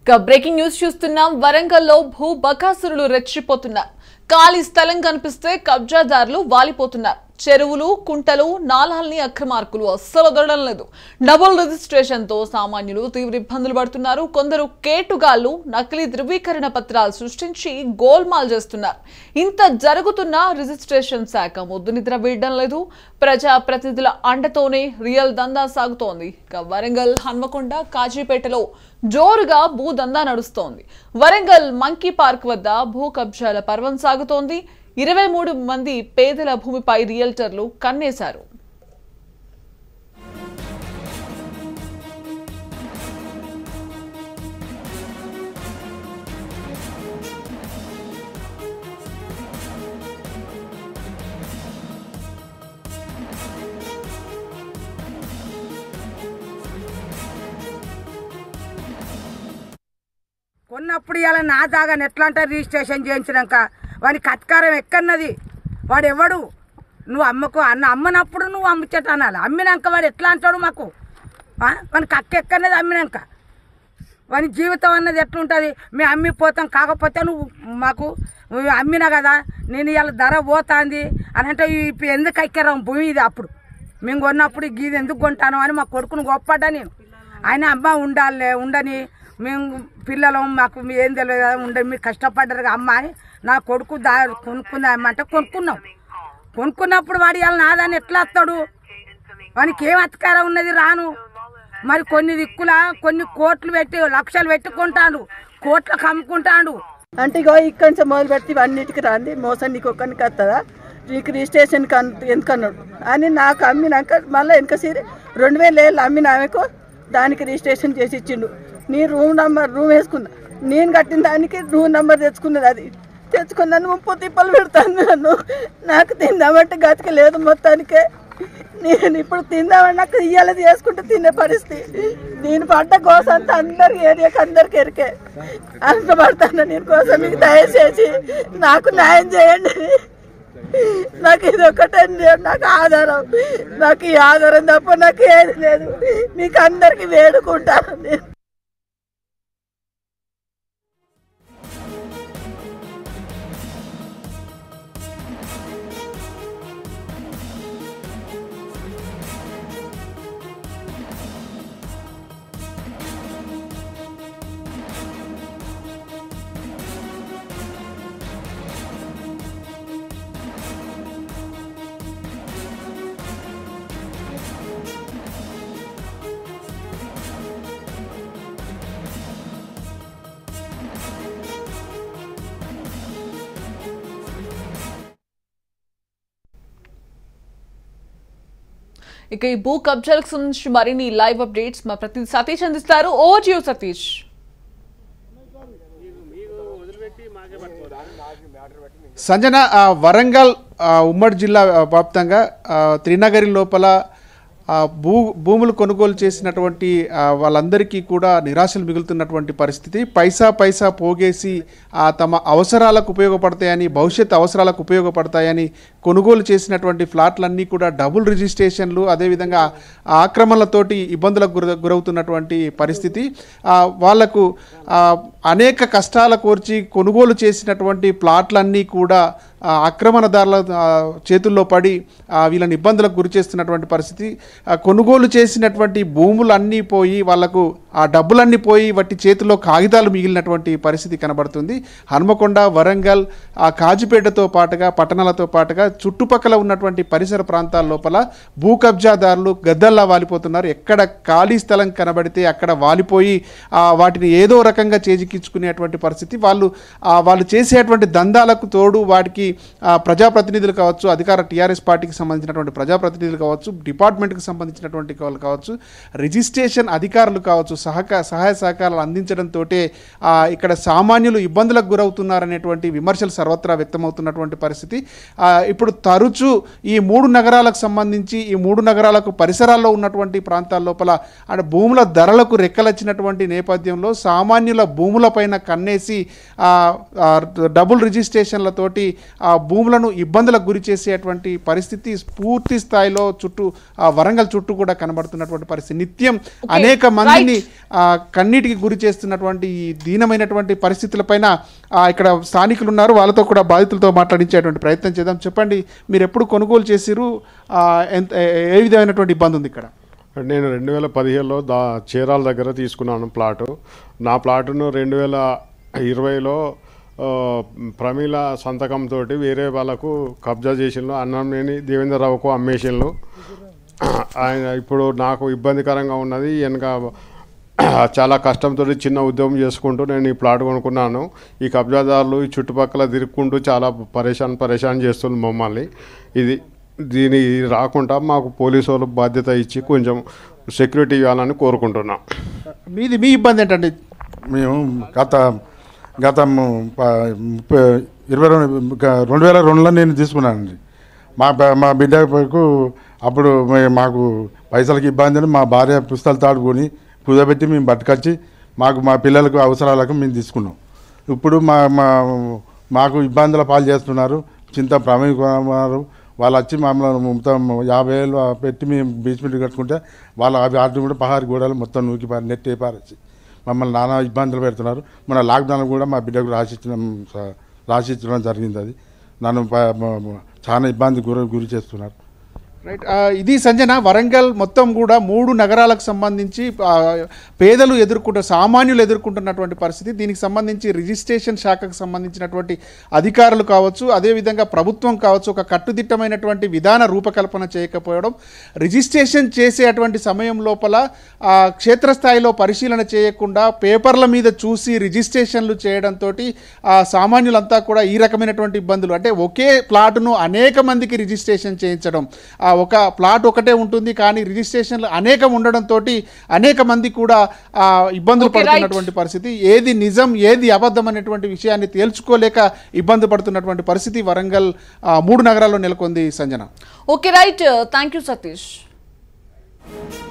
ఇక breaking news చూస్తున్నాం వరంగల్లో భూ బకాసురులు రెచ్చిపోతున్నారు ఖాళీ స్థలం కనిపిస్తే కబ్జాదారులు వాలిపోతున్నారు చెరువులు కుంటలు నాలాల్ని అక్రమార్కులు అస్సలు వదలడం లేదు డబుల్ రిజిస్ట్రేషన్ తో సామాన్యులు తీవ్ర ఇబ్బందులు పడుతున్నారు కొందరు కేటుగాళ్లు నకిలీ ధృవీకరణ పత్రాలు సృష్టించి గోల్మాల్ చేస్తున్నారు ఇంత జరుగుతున్న రిజిస్ట్రేషన్ శాఖ ముద్దు నిద్ర వీడడం లేదు ప్రజా ప్రతినిధుల అండతోనే రియల్ దందా సాగుతోంది ఇక వరంగల్ హన్మకొండ కాజీపేటలో జోరుగా భూ దందా నడుస్తోంది వరంగల్ మంకీ పార్క్ వద్ద భూ కబ్జాల పర్వం సాగుతోంది ఇరవై మూడు మంది పేదల భూమిపై రియల్టర్లు కన్నేశారు కొన్నప్పుడు ఇలా నా జాగాని ఎట్లా అంటే రిజిస్ట్రేషన్ చేయించినాక వానికి కత్కారం ఎక్కన్నది వాడు ఎవడు నువ్వు అమ్మకు అన్న అమ్మనప్పుడు నువ్వు అమ్ముచ్చట అనాలి అమ్మినాక వాడు ఎట్లా అంటాడు మాకు ఆ? వానికి అక్క ఎక్కన్నది అమ్మినాక వాని జీవితం అన్నది ఎట్లుంటుంది మేము అమ్మిపోతాం కాకపోతే నువ్వు మాకు నువ్వు అమ్మినా కదా నేను ఇలా ధర పోతాంది అని అంటే ఇప్పుడు ఎందుకు ఎక్కారా భూమి ఇది అప్పుడు మేము కొన్నప్పుడు గీది ఎందుకు కొంటాను అని మా కొడుకును గొప్పడ్డా నేను ఆయన అమ్మ ఉండాలే ఉండని మేము పిల్లలం మాకు మీ ఏం తెలియదు కదా ఉండని మీరు కష్టపడ్డారు కదా అమ్మ అని నా కొడుకు దా కొనుక్కుందామంటే కొనుక్కున్నాం కొనుక్కున్నప్పుడు వాడు ఇలా నాదాన్ని ఎట్లా వస్తాడు వానికి ఏం అధికారం ఉన్నది రాను మరి కొన్ని దిక్కుల కొన్ని కోట్లు పెట్టి లక్షలు పెట్టుకుంటాడు కోట్లకు అమ్ముకుంటాడు అంటే ఇగో ఇక్కడి నుంచి మొదలు పెడితే ఇవన్నిటికి రాంది మోసం నీకు ఒక్కరికి వస్తుందా నీకు రిజిస్ట్రేషన్కి అన్ ఎందుకు అన్నాడు అని నాకు అమ్మినాక మళ్ళీ వెనక సీరి రెండు వేల ఏళ్ళు అమ్మిన ఆమెకు దానికి రిజిస్ట్రేషన్ చేసి ఇచ్చిండు నీ రూమ్ నెంబర్ రూమ్ వేసుకున్నా నేను కట్టిన దానికి రూమ్ నెంబర్ తెచ్చుకున్నది అది తెచ్చుకున్నాను ముప్పు తిప్పలు పెడతాను నన్ను నాకు తిందామంటే గతికి లేదు మొత్తానికే నేను ఇప్పుడు తిందామని నాకు ఇయ్యాలి చేసుకుంటూ తినే పరిస్థితి నేను పడ్డ కోసం అంతా అందరికి ఏరియాకి అందరికి ఎరికే ఆశపడతాను నేను కోసం మీకు దయచేసి నాకు న్యాయం చేయండి నాకు ఇది ఒకటే నాకు ఆధారం నాకు ఈ ఆధారం తప్ప నాకు ఏది లేదు మీకు అందరికి వేడుకుంటాను నేను ఇక ఈ భూ కబ్జాలకు సంబంధించి మరిన్ని లైవ్ అప్డేట్స్ మా ప్రతినిధి సతీష్ అందిస్తారు ఓ జియో సతీష్ సంజన ఆ, వరంగల్ ఆ, ఉమ్మడి జిల్లా ఆ, వ్యాప్తంగా ఆ, త్రినగరి లోపల ఆ, భూ భూములు కొనుగోలు చేసినటువంటి ఆ, వాళ్ళందరికీ కూడా నిరాశలు మిగులుతున్నటువంటి పరిస్థితి పైసా పైసా పోగేసి ఆ, తమ అవసరాలకు ఉపయోగపడతాయని భవిష్యత్ అవసరాలకు ఉపయోగపడతాయని కొనుగోలు చేసినటువంటి ఫ్లాట్లన్నీ కూడా డబుల్ రిజిస్ట్రేషన్లు అదేవిధంగా ఆ ఆక్రమణలతోటి ఇబ్బందులకు గుర గురవుతున్నటువంటి పరిస్థితి ఆ, వాళ్లకు ఆ, అనేక కష్టాల కోర్చి కొనుగోలు చేసినటువంటి ప్లాట్లన్నీ కూడా ఆ, ఆక్రమణదారుల ఆ, చేతుల్లో పడి ఆ, వీళ్ళని ఇబ్బందులకు గురి చేస్తున్నటువంటి పరిస్థితి ఆ, కొనుగోలు చేసినటువంటి భూములు అన్నీ పోయి వాళ్లకు ఆ డబ్బులన్నీ పోయి వాటి చేతిలో కాగితాలు మిగిలినటువంటి పరిస్థితి కనబడుతుంది హన్మకొండ వరంగల్ ఆ కాజిపేటతో పాటుగా పట్టణాలతో పాటుగా చుట్టుపక్కల ఉన్నటువంటి పరిసర ప్రాంతాల లోపల భూ కబ్జాదారులు గద్దల్లా వాలిపోతున్నారు ఎక్కడ ఖాళీ స్థలం కనబడితే అక్కడ వాలిపోయి ఆ, వాటిని ఏదో రకంగా చేజిక్కించుకునేటువంటి పరిస్థితి వాళ్ళు ఆ, వాళ్ళు చేసేటువంటి దందాలకు తోడు వాటికి ఆ, ప్రజాప్రతినిధులు కావచ్చు అధికార టీఆర్ఎస్ పార్టీకి సంబంధించినటువంటి ప్రజాప్రతినిధులు కావచ్చు డిపార్ట్మెంట్కి సంబంధించినటువంటి వాళ్ళు కావచ్చు రిజిస్ట్రేషన్ అధికారులు కావచ్చు సహక సహాయ సహకారాలు అందించడంతో ఇక్కడ సామాన్యులు ఇబ్బందులకు గురవుతున్నారనేటువంటి విమర్శలు సర్వత్రా వ్యక్తమవుతున్నటువంటి పరిస్థితి ఆ, ఇప్పుడు తరచూ ఈ మూడు నగరాలకు సంబంధించి ఈ మూడు నగరాలకు పరిసరాల్లో ఉన్నటువంటి ప్రాంతాల లోపల అంటే భూముల ధరలకు రెక్కలొచ్చినటువంటి నేపథ్యంలో సామాన్యుల భూములపైన కన్నేసి ఆ, ఆ, డబుల్ రిజిస్ట్రేషన్లతోటి ఆ భూములను ఇబ్బందులకు గురి చేసేటువంటి పరిస్థితి పూర్తి స్థాయిలో చుట్టూ ఆ వరంగల్ చుట్టూ కూడా కనబడుతున్నటువంటి పరిస్థితి నిత్యం అనేక మందిని ఆ, కన్నీటికి గురి చేస్తున్నటువంటి ఈ దీనమైనటువంటి పరిస్థితులపైన ఆ, ఇక్కడ స్థానికులు ఉన్నారు వాళ్ళతో కూడా బాధితులతో మాట్లాడించేటువంటి ప్రయత్నం చేద్దాం చెప్పండి మీరు ఎప్పుడు కొనుగోలు చేసిరు ఆ, ఎంత ఏ- ఏ విధమైనటువంటి ఇబ్బంది ఉంది ఇక్కడ నేను రెండు వేల పదిహేడులో దా చీరాల దగ్గర తీసుకున్నాను ప్లాటు నా ప్లాటును రెండు వేల ఇరవైలో ఆ, ప్రమీల సంతకంతో వేరే వాళ్ళకు కబ్జా చేసిండ్రు అన్నంనేని దేవేంద్రరావుకు అమ్మేసిండ్రు ఆయన ఇప్పుడు నాకు ఇబ్బందికరంగా ఉన్నది వెనక చాలా కష్టంతో చిన్న ఉద్యోగం చేసుకుంటూ నేను ఈ ప్లాట్ కొనుక్కున్నాను ఈ కబ్జాదారులు ఈ చుట్టుపక్కల తిరుక్కుంటూ చాలా పరేషాన్ పరేషాన్ చేస్తుంది మమ్మల్ని ఇది దీని రాకుండా మాకు పోలీసు వాళ్ళు బాధ్యత ఇచ్చి కొంచెం సెక్యూరిటీ ఇవ్వాలని కోరుకుంటున్నాం మీది మీ ఇబ్బంది ఏంటండి మేము గత గత ము- ప- ముప్పై ఇరవై రెండు గ- రెండు వేల రెండులో నేను తీసుకున్నానండి మా బ- మా బిడ్డకు అప్పుడు మే- మాకు పైసలకి ఇబ్బంది అని మా భార్య పుస్తకాలు తాడుకొని కుదబెట్టి మేము పట్టుకొచ్చి మాకు మా పిల్లలకు అవసరాలకు మేము తీసుకున్నాం ఇప్పుడు మా మా మాకు ఇబ్బందుల పాలు చేస్తున్నారు చింత ప్రమేయ కుమారు వాళ్ళు వచ్చి మమ్మల్ని మొత్తం యాభై వేలు పెట్టి మేము బీచ్మెంట్ కట్టుకుంటే వాళ్ళ అవి ఆటలు కూడా పహారి గోడలు మొత్తం నూకి పారి నెట్టి పారచ్చి మమ్మల్ని నానా ఇబ్బందులు పెడుతున్నారు మన లాక్డౌన్ కూడా మా బిడ్డకు రాసిచ్చడం స- రాసిచ్చడం జరిగింది అది నన్ను ప- మ- మ- చాలా ఇబ్బంది గురి గురి చేస్తున్నారు రైట్ ఆ, ఇది సంజన వరంగల్ మొత్తం కూడా మూడు నగరాలకు సంబంధించి ఆ, పేదలు ఎదుర్కొంటున్న సామాన్యులు ఎదుర్కొంటున్నటువంటి పరిస్థితి దీనికి సంబంధించి రిజిస్ట్రేషన్ శాఖకు సంబంధించినటువంటి అధికారులు కావచ్చు అదేవిధంగా ప్రభుత్వం కావచ్చు ఒక కట్టుదిట్టమైనటువంటి విధాన రూపకల్పన చేయకపోవడం రిజిస్ట్రేషన్ చేసేటువంటి సమయం లోపల ఆ, క్షేత్రస్థాయిలో పరిశీలన చేయకుండా పేపర్ల మీద చూసి రిజిస్ట్రేషన్లు చేయడంతో సామాన్యులంతా కూడా ఈ రకమైనటువంటి ఇబ్బందులు అంటే ఒకే ప్లాట్ను అనేక మందికి రిజిస్ట్రేషన్ చేయించడం ఆ ఒక ప్లాట్ ఒకటే ఉంటుంది కానీ రిజిస్ట్రేషన్లు అనేకం ఉండడంతో అనేక మంది కూడా ఆ, ఇబ్బందులు Okay, right. పడుతున్నటువంటి పరిస్థితి ఏది నిజం ఏది అబద్ధం అనేటువంటి విషయాన్ని తేల్చుకోలేక ఇబ్బంది పడుతున్నటువంటి పరిస్థితి వరంగల్ ఆ, మూడు నగరాల్లో నెలకొంది Sanjana okay right thank you Satish